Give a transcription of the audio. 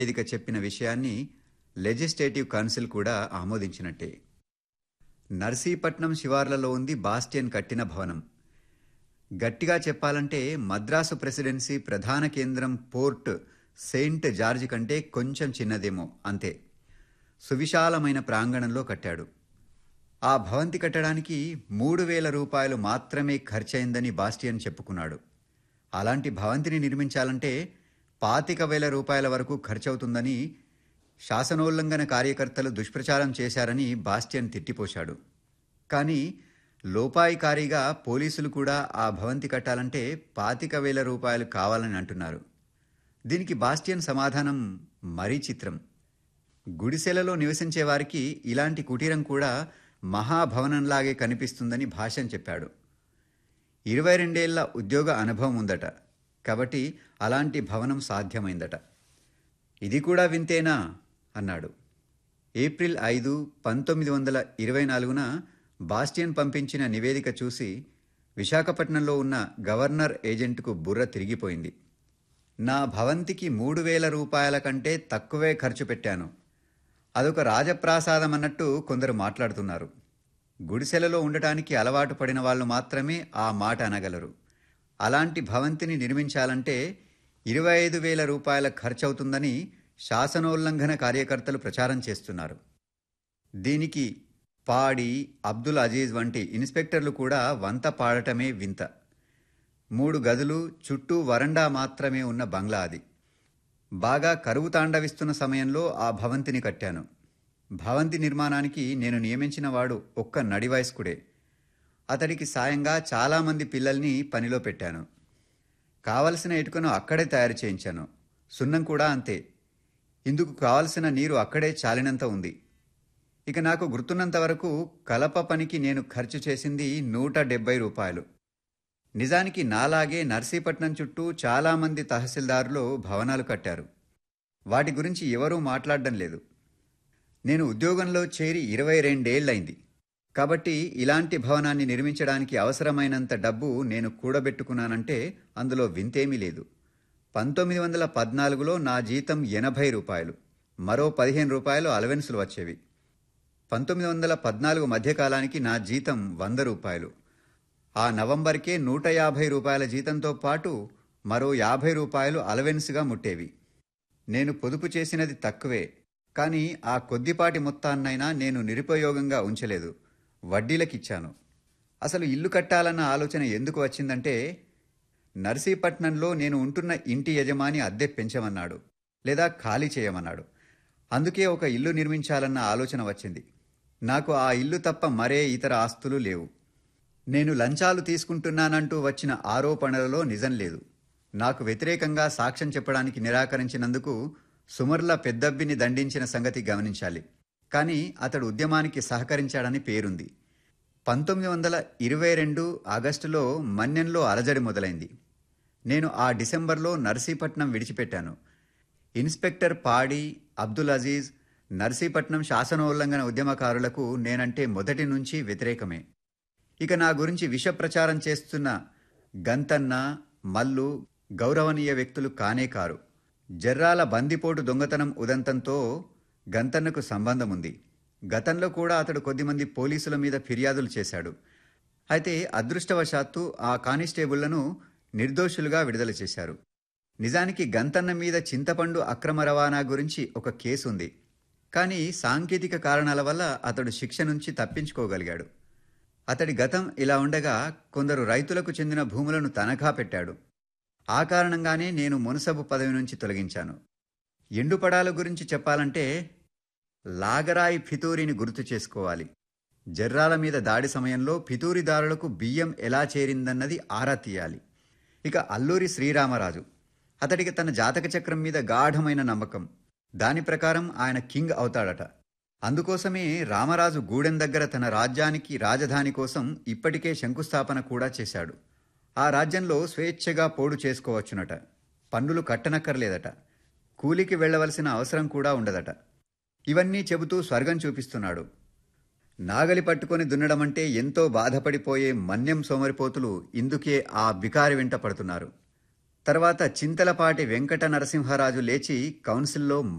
వేదిక చెప్పిన విషయాన్ని లెజిస్లేటివ్ కౌన్సిల్ కూడా ఆమోదించినట్టే నర్సీపట్నం శివార్లలో ఉంది బాస్టియన్ కట్టిన భవనం గట్టిగా చెప్పాలంటే మద్రాసు ప్రెసిడెన్సీ ప్రధాన కేంద్రం పోర్ట్ సెయింట్ జార్జ్ కంటే కొంచెం చిన్నదేమో అంతే సువిశాలమైన ప్రాంగణంలో కట్టాడు ఆ భవంతి కట్టడానికి మూడు వేల రూపాయలు మాత్రమే ఖర్చయిందని బాస్టియన్ చెప్పుకున్నాడు అలాంటి భవంతిని నిర్మించాలంటే పాతిక వేల రూపాయల వరకు ఖర్చవుతుందని శాసనోల్లంఘన కార్యకర్తలు దుష్ప్రచారం చేశారని బాస్టియన్ తిట్టిపోశాడు కానీ లోపాయికారిగా పోలీసులు కూడా ఆ భవంతి కట్టాలంటే పాతిక వేల రూపాయలు కావాలని అంటున్నారు దీనికి బాస్టియన్ సమాధానం మరీ చిత్రం గుడిసెలలో నివసించే వారికి ఇలాంటి కుటీరం కూడా మహాభవనంలాగే కనిపిస్తుందని భాష్యం చెప్పాడు ఇరవై రెండేళ్ల ఉద్యోగ అనుభవం ఉందట కాబట్టి అలాంటి భవనం సాధ్యమైందట ఇది కూడా వింతేనా అన్నాడు ఏప్రిల్ ఐదు పంతొమ్మిది వందల ఇరవై నాలుగున బాస్టియన్ పంపించిన నివేదిక చూసి విశాఖపట్నంలో ఉన్న గవర్నర్ ఏజెంట్కు బుర్ర తిరిగిపోయింది నా భవంతికి మూడు వేల రూపాయల కంటే తక్కువే ఖర్చు పెట్టాను అదొక రాజప్రాసాదం అన్నట్టు కొందరు మాట్లాడుతున్నారు గుడిసెలలో ఉండటానికి అలవాటు పడిన వాళ్ళు మాత్రమే ఆ మాట అనగలరు అలాంటి భవంతిని నిర్మించాలంటే ఇరవై ఐదు వేల రూపాయల ఖర్చవుతుందని శాసనోల్లంఘన కార్యకర్తలు ప్రచారం చేస్తున్నారు దీనికి పాడి అబ్దుల్ అజీజ్ వంటి ఇన్స్పెక్టర్లు కూడా వంత పాడటమే వింత మూడు గదులు చుట్టూ వరండా మాత్రమే ఉన్న బంగ్లా అది బాగా కరువు తాండవిస్తున్న సమయంలో ఆ భవంతిని కట్టాను భవంతి నిర్మాణానికి నేను నియమించిన వాడు ఒక్క నడివయస్కుడే అతడికి సాయంగా చాలామంది పిల్లల్ని పనిలో పెట్టాను కావలసిన ఇటుకను అక్కడే తయారు చేయించాను సున్నం కూడా అంతే ఇందుకు కావలసిన నీరు అక్కడే చాలినంత ఉంది ఇక నాకు గుర్తున్నంత వరకు కలప పనికి నేను ఖర్చు చేసింది నూట డెబ్బై రూపాయలు నిజానికి నాలాగే నర్సీపట్నం చుట్టూ చాలామంది తహసీల్దారులు భవనాలు కట్టారు వాటి గురించి ఎవరూ మాట్లాడడం లేదు నేను ఉద్యోగంలో చేరి ఇరవై రెండేళ్లైంది కాబట్టి ఇలాంటి భవనాన్ని నిర్మించడానికి అవసరమైనంత డబ్బు నేను కూడబెట్టుకున్నానంటే అందులో వింతేమీ లేదు పంతొమ్మిది వందల పద్నాలుగులో నా జీతం ఎనభై రూపాయలు మరో పదిహేను రూపాయలు అలవెన్సులు వచ్చేవి పంతొమ్మిది వందల పద్నాలుగు మధ్యకాలానికి నా జీతం వంద రూపాయలు ఆ నవంబర్కే నూట యాభై రూపాయల జీతంతో పాటు మరో యాభై రూపాయలు అలవెన్స్గా ముట్టేవి నేను పొదుపు చేసినది తక్కువే కానీ ఆ కొద్దిపాటి మొత్తాన్నైనా నేను నిరుపయోగంగా ఉంచలేదు వడ్డీలకిచ్చాను అసలు ఇల్లు కట్టాలన్న ఆలోచన ఎందుకు వచ్చిందంటే నర్సీపట్నంలో నేను ఉంటున్న ఇంటి యజమాని అద్దె పెంచమన్నాడు లేదా ఖాళీ చేయమన్నాడు అందుకే ఒక ఇల్లు నిర్మించాలన్న ఆలోచన వచ్చింది నాకు ఆ ఇల్లు తప్ప మరే ఇతర ఆస్తులు లేవు నేను లంచాలు తీసుకుంటున్నానంటూ వచ్చిన ఆరోపణలలో నిజం లేదు నాకు వ్యతిరేకంగా సాక్ష్యం చెప్పడానికి నిరాకరించినందుకు సుమర్ల పెద్దబ్బిని దండించిన సంగతి గమనించాలి కానీ అతడు ఉద్యమానికి సహకరించాడని పేరుంది పంతొమ్మిది వందల ఇరవై రెండు ఆగస్టులో మన్యంలో అలజడి మొదలైంది నేను ఆ డిసెంబర్లో నర్సీపట్నం విడిచిపెట్టాను ఇన్స్పెక్టర్ పాడి అబ్దుల్ అజీజ్ నర్సీపట్నం శాసనోల్లంఘన ఉద్యమకారులకు నేనంటే మొదటి నుంచి వ్యతిరేకమే ఇక నా గురించి విష ప్రచారం చేస్తున్న గంతన్న మల్లు గౌరవనీయ వ్యక్తులు కానే కారు జర్రాల బందిపోటు దొంగతనం ఉదంతంతో గంతన్నకు సంబంధం ఉంది గతంలో కూడా అతడు కొద్దిమంది పోలీసుల మీద ఫిర్యాదులు చేశాడు అయితే అదృష్టవశాత్తు ఆ కానిస్టేబుళ్లను నిర్దోషులుగా విడుదల చేశారు నిజానికి గంతన్న మీద చింతపండు అక్రమ రవాణా గురించి ఒక కేసు ఉంది కానీ సాంకేతిక కారణాల వల్ల అతడు శిక్ష నుంచి తప్పించుకోగలిగాడు అతడి గతం ఇలా ఉండగా కొందరు రైతులకు చెందిన భూములను తనఖా పెట్టాడు ఆ కారణంగానే నేను మునసబు పదవి నుంచి తొలగించాను ఎండుపడాల గురించి చెప్పాలంటే లాగరాయి ఫితూరిని గుర్తు చేసుకోవాలి జర్రాల మీద దాడి సమయంలో ఫితూరిదారులకు బియ్యం ఎలా చేరిందన్నది ఆరా తీయాలి ఇక అల్లూరి శ్రీరామరాజు అతడికి తన జాతక చక్రం మీద గాఢమైన నమ్మకం దాని ప్రకారం ఆయన కింగ్ అవుతాడట అందుకోసమే రామరాజు గూడెం దగ్గర తన రాజ్యానికి రాజధాని కోసం ఇప్పటికే శంకుస్థాపన కూడా చేశాడు ఆ రాజ్యంలో స్వేచ్ఛగా పోడు చేసుకోవచ్చునట పన్నులు కట్టనక్కర్లేదట కూలికి వెళ్లవలసిన అవసరం కూడా ఉండదట ఇవన్నీ చెబుతూ స్వర్గం చూపిస్తున్నాడు నాగలి పట్టుకొని దున్నడమంటే ఎంతో బాధపడిపోయే మన్యం సోమరిపోతులు ఇందుకే ఆ బికారి వెంట పడుతున్నారు తర్వాత చింతలపాటి వెంకట నరసింహరాజు లేచి కౌన్సిల్లో